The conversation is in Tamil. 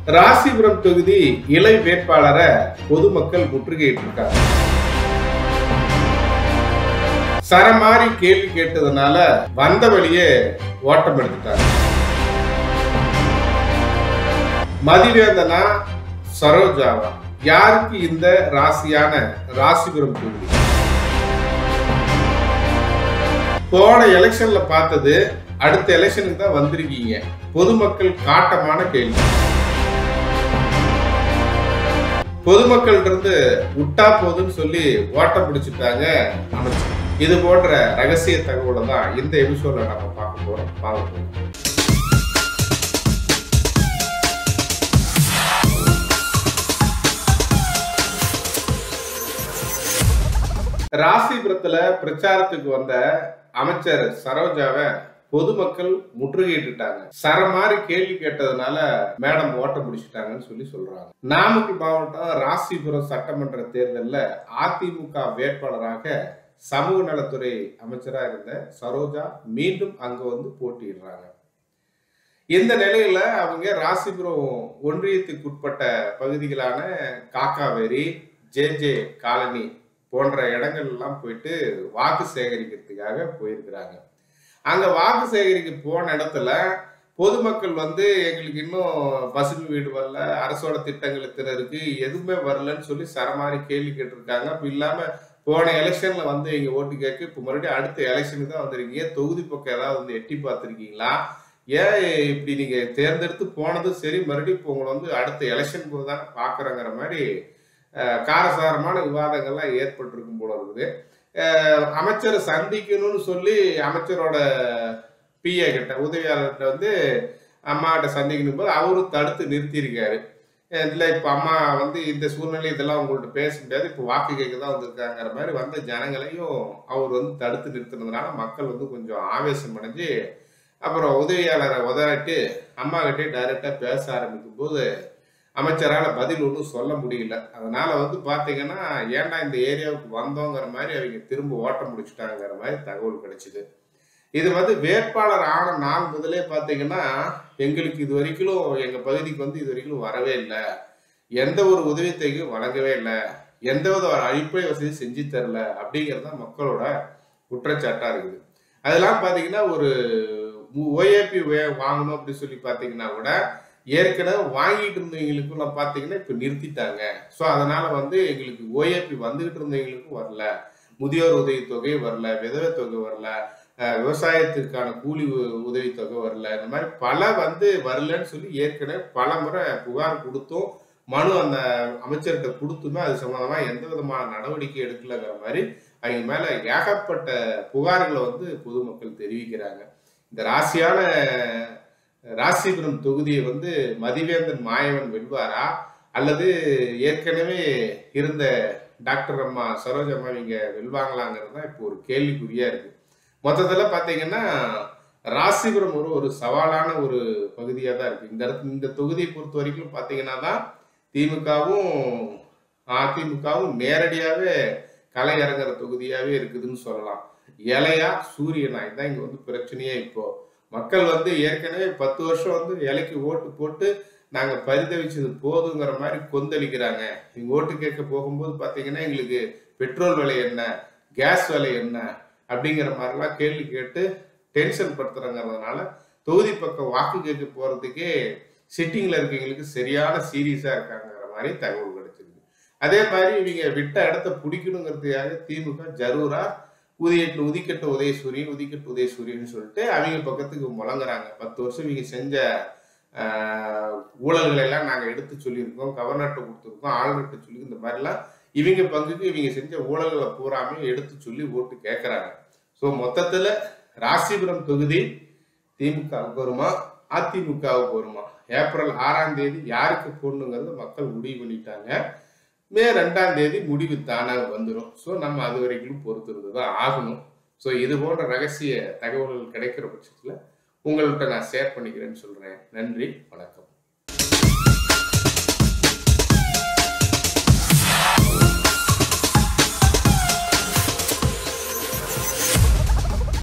ராசிபுரம் தொகுதி இளை வேட்பாளரை பொதுமக்கள் முற்றுகையிட்டு இருக்காங்க சரமாரி கேள்வி கேட்டதுனால வந்த வழியே ஓட்டம் எடுத்துட்டாங்க மதிவேந்தனா சரோஜாவா யாருக்கு இந்த ராசியான ராசிபுரம் தொகுதி போன எலெக்ஷன்ல பார்த்தது அடுத்த எலெக்ஷனுக்கு தான் வந்திருக்கீங்க பொதுமக்கள் காட்டமான கேள்வி பொதுமக்கள் இருந்து விட்டா போதுன்னு சொல்லி ஓட்டம் பிடிச்சிட்டாங்க அமைச்சர் இது போன்ற ரகசிய தகவலை தான் இந்த எபிசோட்ல நம்ம பார்க்க போறோம் பார்க்க போறோம் ராசிபுரத்துல பிரச்சாரத்துக்கு வந்த அமைச்சர் சரோஜாவை பொதுமக்கள் முற்றுகையிட்டுட்டாங்க சரமாரி கேள்வி கேட்டதுனால மேடம் ஓட்டம் பிடிச்சிட்டாங்கன்னு சொல்லி சொல்றாங்க நாமக்கல் மாவட்டம் ராசிபுரம் சட்டமன்ற தேர்தலில் அதிமுக வேட்பாளராக சமூக நலத்துறை அமைச்சராக இருந்த சரோஜா மீண்டும் அங்க வந்து போட்டியிடுறாங்க இந்த நிலையில அவங்க ராசிபுரம் ஒன்றியத்துக்கு உட்பட்ட பகுதிகளான காக்காவேரி ஜே ஜே காலனி போன்ற இடங்கள் எல்லாம் போயிட்டு வாக்கு சேகரிக்கிறதுக்காக போயிருக்கிறாங்க அங்க வாக்கு சேகரிக்க போன இடத்துல பொதுமக்கள் வந்து எங்களுக்கு இன்னும் பசுமை வீடு வரல அரசோட திட்டங்கள் இத்தனை இருக்கு எதுவுமே வரலன்னு சொல்லி சரமாரி கேள்வி கேட்டிருக்காங்க அப்ப இல்லாம போன எலெக்ஷன்ல வந்து இங்க ஓட்டு கேட்க இப்ப மறுபடியும் அடுத்த எலெக்ஷனுக்கு தான் வந்திருக்கீங்க தொகுதி பக்கம் ஏதாவது வந்து எட்டி பார்த்திருக்கீங்களா ஏன் இப்படி நீங்க தேர்ந்தெடுத்து போனதும் சரி மறுபடியும் இப்போ உங்களை வந்து அடுத்த எலெக்ஷன் போது தானே பாக்குறங்கிற மாதிரி அஹ், காரசாரமான விவாதங்கள்லாம் ஏற்பட்டிருக்கும் போல இருக்குது அஹ், அமைச்சரை சந்திக்கணும்னு சொல்லி அமைச்சரோட பிஏ கிட்ட உதவியாளர்கிட்ட வந்து அம்மாகிட்ட சந்திக்கணும் போது அவரும் தடுத்து நிறுத்தியிருக்காரு இல்லை இப்போ அம்மா வந்து இந்த சூழ்நிலை இதெல்லாம் உங்கள்ட்ட பேச முடியாது இப்போ வாக்கு கேட்க தான் வந்திருக்காங்கிற மாதிரி வந்த ஜனங்களையும் அவர் வந்து தடுத்து நிறுத்தினதுனால மக்கள் வந்து கொஞ்சம் ஆவேசம் அடைஞ்சு அப்புறம் உதவியாளரை உதறிட்டு அம்மா கிட்டே டைரெக்டாக பேச ஆரம்பிக்கும் போது அமைச்சரால் பதில் ஒன்றும் சொல்ல முடியல அதனால வந்து பார்த்தீங்கன்னா ஏன்டா இந்த ஏரியாவுக்கு வந்தோங்கிற மாதிரி அவங்க திரும்ப ஓட்டம் முடிச்சுட்டாங்கிற மாதிரி தகவல் கிடைச்சிது இது வந்து வேட்பாளர் ஆன நாள் முதலே பார்த்தீங்கன்னா எங்களுக்கு இது வரைக்கும் எங்கள் பகுதிக்கு வந்து இது வரைக்கும் வரவே இல்லை எந்த ஒரு உதவித்தொகையும் வழங்கவே இல்லை எந்த வித ஒரு அடிப்படை வசதி செஞ்சு தரல அப்படிங்கிறது தான் மக்களோட குற்றச்சாட்டாக இருக்குது அதெல்லாம் பார்த்தீங்கன்னா ஒரு ஓஏபி வாங்கணும் அப்படின்னு சொல்லி பார்த்தீங்கன்னா கூட ஏற்கனவே வாங்கிட்டு இருந்தவங்களுக்குலாம் பார்த்தீங்கன்னா இப்போ நிறுத்திட்டாங்க ஸோ அதனால வந்து எங்களுக்கு ஓஏபி வந்துகிட்டு இருந்தவங்களுக்கும் வரல முதியோர் உதவித்தொகை வரல விதவை தொகை வரல அஹ் விவசாயத்திற்கான கூலி உ- உதவித்தொகை வரல இந்த மாதிரி பல வந்து வரலன்னு சொல்லி ஏற்கனவே பல முறை புகார் கொடுத்தும் மனு அந்த அமைச்சர்கிட்ட கொடுத்துமே அது சம்பந்தமா எந்த விதமான நடவடிக்கை எடுக்கலங்கிற மாதிரி அவங்க மேல ஏகப்பட்ட புகார்களை வந்து பொதுமக்கள் தெரிவிக்கிறாங்க இந்த ராசியான ராசிபுரம் தொகுதியை வந்து மதிவேந்தன் மாயவன் வெல்வாரா அல்லது ஏற்கனவே இருந்த டாக்டர் அம்மா சரோஜம்மா இங்க வெல்வாங்களாங்கிறது தான் இப்போ ஒரு கேள்விக்குறியா இருக்கு மொத்தத்துல பாத்தீங்கன்னா ராசிபுரம் ஒரு ஒரு சவாலான ஒரு பகுதியாக தான் இருக்கு இந்த இடத்து இந்த தொகுதியை பொறுத்த வரைக்கும் பாத்தீங்கன்னா தான் திமுகவும் அதிமுகவும் நேரடியாவே களை இறங்குற தொகுதியாவே இருக்குதுன்னு சொல்லலாம் இலையா சூரியனா இதுதான் இங்க வந்து பிரச்சனையே இப்போ மக்கள் வந்து ஏற்கனவே பத்து வருஷம் வந்து இலைக்கு ஓட்டு போட்டு நாங்க பரிதவிச்சது போதுங்கிற மாதிரி கொந்தளிக்கிறாங்க இங்க ஓட்டு கேட்க போகும்போது பாத்தீங்கன்னா எங்களுக்கு பெட்ரோல் விலை என்ன கேஸ் விலை என்ன அப்படிங்கிற மாதிரிலாம் கேள்வி கேட்டு டென்ஷன் படுத்துறாங்கிறதுனால தொகுதி பக்கம் வாக்கு கேட்க போறதுக்கே சிட்டிங்ல இருக்கவங்களுக்கு சரியான சீரியஸா இருக்காங்கிற மாதிரி தகவல் கிடைச்சிருக்கு அதே மாதிரி இவங்க விட்ட இடத்த பிடிக்கணுங்கிறதுக்காக திமுக ஜரூரா உதியட்டு உதிக்கட்டு உதயசூரியன் உதிக்கட்டு உதயசூரியன் சொல்லிட்டு அவங்க பக்கத்துக்கு முழங்குறாங்க பத்து வருஷம் இவங்க செஞ்ச ஆஹ், ஊழல்களை எல்லாம் நாங்கள் எடுத்து சொல்லியிருக்கோம் கவர்னர்கிட்ட கொடுத்துருக்கோம் ஆளுநர்கிட்ட சொல்லி இந்த மாதிரிலாம் இவங்க பங்குக்கு இவங்க செஞ்ச ஊழல்களை பூராமே எடுத்து சொல்லி ஓட்டு கேட்குறாங்க ஸோ மொத்தத்தில் ராசிபுரம் தொகுதி திமுகவுக்கு வருமா அதிமுகவுக்கு வருமா ஏப்ரல் ஆறாம் தேதி யாருக்கு போடணுங்கிறத மக்கள் முடிவு பண்ணிட்டாங்க மே ரெண்டாம் தேதி முடிவு தானாக வந்துடும் ஸோ நம்ம அது வரைக்கும் பொறுத்திருந்து தான் ஆகணும் ஸோ இது போன்ற ரகசிய தகவல்கள் கிடைக்கிற பட்சத்தில் உங்கள்கிட்ட நான் ஷேர் பண்ணிக்கிறேன்னு சொல்கிறேன் நன்றி வணக்கம்